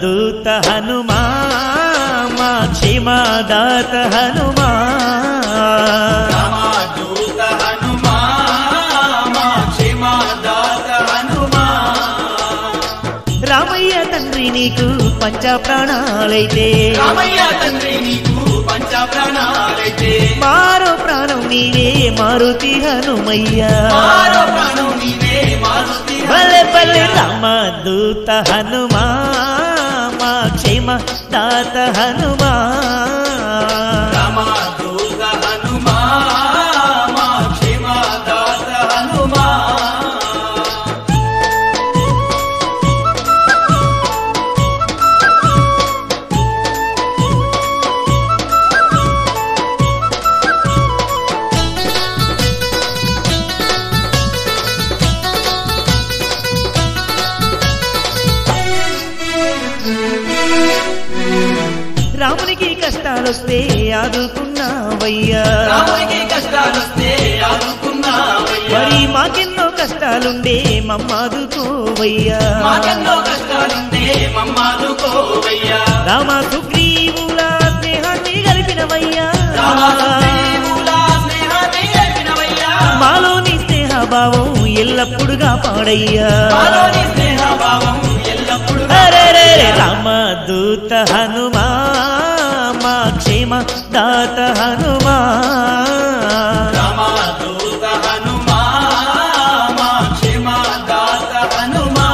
రామదూత హనుమా మా క్షేమదాత హనుమా రామదూత హనుమా మా క్షేమదాత హనుమా రామయ్య తండ్రి నీకు పంచ ప్రాణాలైతే రామయ్య తండ్రి నీకు పంచ ప్రాణాలైతే మారో ప్రాణం నీవే మారుతి హనుమయ్య మారో ప్రాణం నీవే మారుతి భలే భలే రామదూత హనుమా మా క్షేమ దాత హనుమా రామదూత హనుమా మా క్షేమదాత హనుమా రామునికి కష్టాలొస్తే ఆదుకున్నావయ్యా రామునికి కష్టాలొస్తే ఆదుకున్నావయ్యా మరి మాకెన్నో కష్టాలుండే మమ్మాదుకోవయ్యా మాకెన్నో కష్టాలుంటే మమ్మాదుకోవయ్యా రామ సుగ్రీవుల స్నేహాన్ని కలిపినవయ్యా రామదేవులా స్నేహాన్ని గడిపినవయ్యా. మాలోని స్నేహభావం ఎల్లప్పుడుగా పాడయ్యా మాలోని స్నేహభావం ఎల్లప్పుడూ అరెరే రామదూత హనుమా మా క్షేమ దాత హనుమా రామదూత హనుమా మా క్షేమదాత హనుమా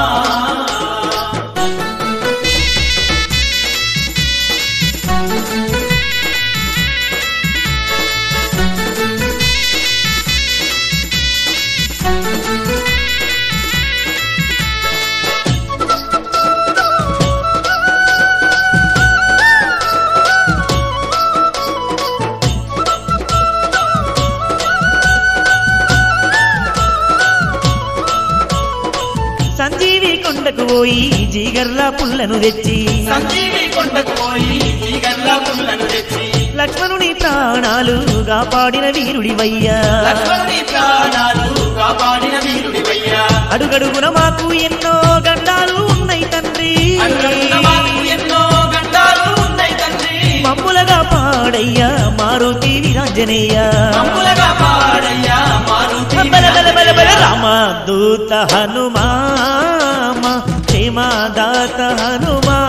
సంజీవి కొండకు పోయి జీగర్ల పుల్లను తెచ్చి సంజీవి కొండకు పోయి జీగర్ల పుల్లను తెచ్చి లక్ష్మణుని ప్రాణాలు కాపాడిన వీరుడివయ్యా లక్ష్మణుని ప్రాణాలు కాపాడిన వీరుడివయ్యా అడుగడుగున మాకు ఎన్నో గండాలు ఉన్నాయి తండ్రి అన్నంత మాకు ఎన్నో గండాలు ఉన్నాయి తండ్రి మమ్ములగా పాడయ్యా మారుతి వీరాంజనేయ మమ్ములగా పాడయ్యా మారుతి బల బల బల బల రామ దూత హనుమా మా క్షేమదాత హనుమా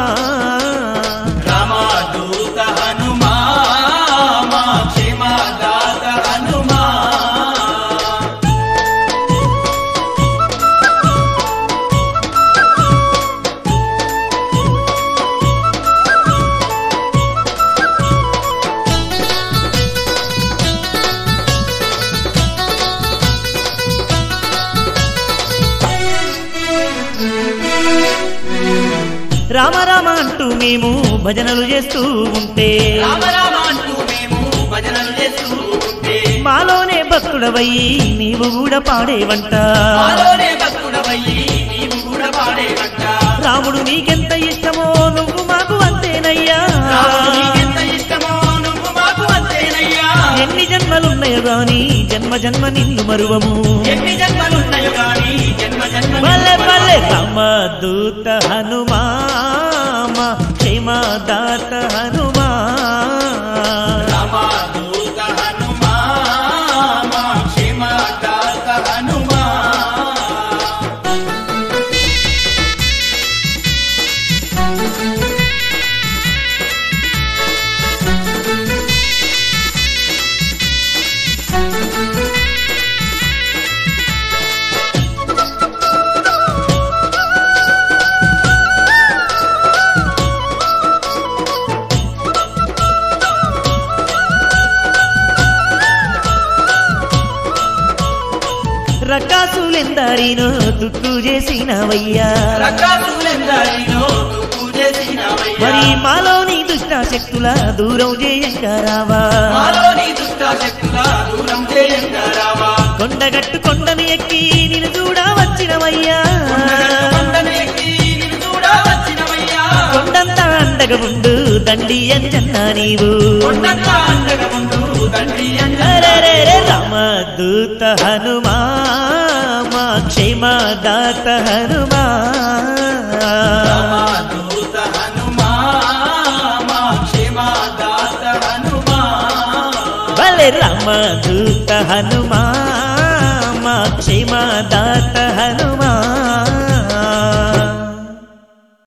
రామదూత హనుమా మా క్షేమదాత హనుమా రామ రామ అంటూ మేము భజనలు చేస్తూ ఉంటే రామ రామ అంటూ మేము భజనలు చేస్తూ ఉంటే మాలోనే భక్తుడవయ్యి నీవు కూడా పాడేవంట మాలోనే భక్తుడవయ్యి నీవు కూడా పాడేవంట రాముడు నీకెంత ఇష్టమో నువ్వు మాకు అంతేనయ్యా రాముడు నీకెంత ఇష్టమో నువ్వు మాకు అంతేనయ్యా ఎన్ని జన్మలున్నాయో గాని జన్మ జన్మ నిన్ను మరువము ఎన్ని జన్మలున్నాయో గాని జన్మ జన్మ బలె బలె రామ దూత హనుమా మా క్షేమదాత హనుమా రామదూత హనుమా మా క్షేమదాత హనుమా రకాసులెందరినో తుట్టు చేసినవయ్యా రకాసులెందరినో తుప్పు చేసినవయ్యా. మరి మాలోని దుష్ట శక్తుల దూరం చేయంగా రావా మాలోని దుష్టాశక్తుల దూరం చేయంగా రావా. కొండగట్టు కొండను ఎక్కి నిన్ను చూడా వచ్చినవయ్యా కొండగట్టు కొండను ఎక్కి నిన్ను చూడా వచ్చినవయ్యా. కొండంతా అండగా ఉండు దండి అంజన్నా నీవు కొండంతా అండగా ఉండు తండ్రి అంజన. అరెరెరె రామదూత హనుమా మా క్షేమదాత హనుమా రామదూత హనుమా రామదూత హనుమా మా క్షేమదాత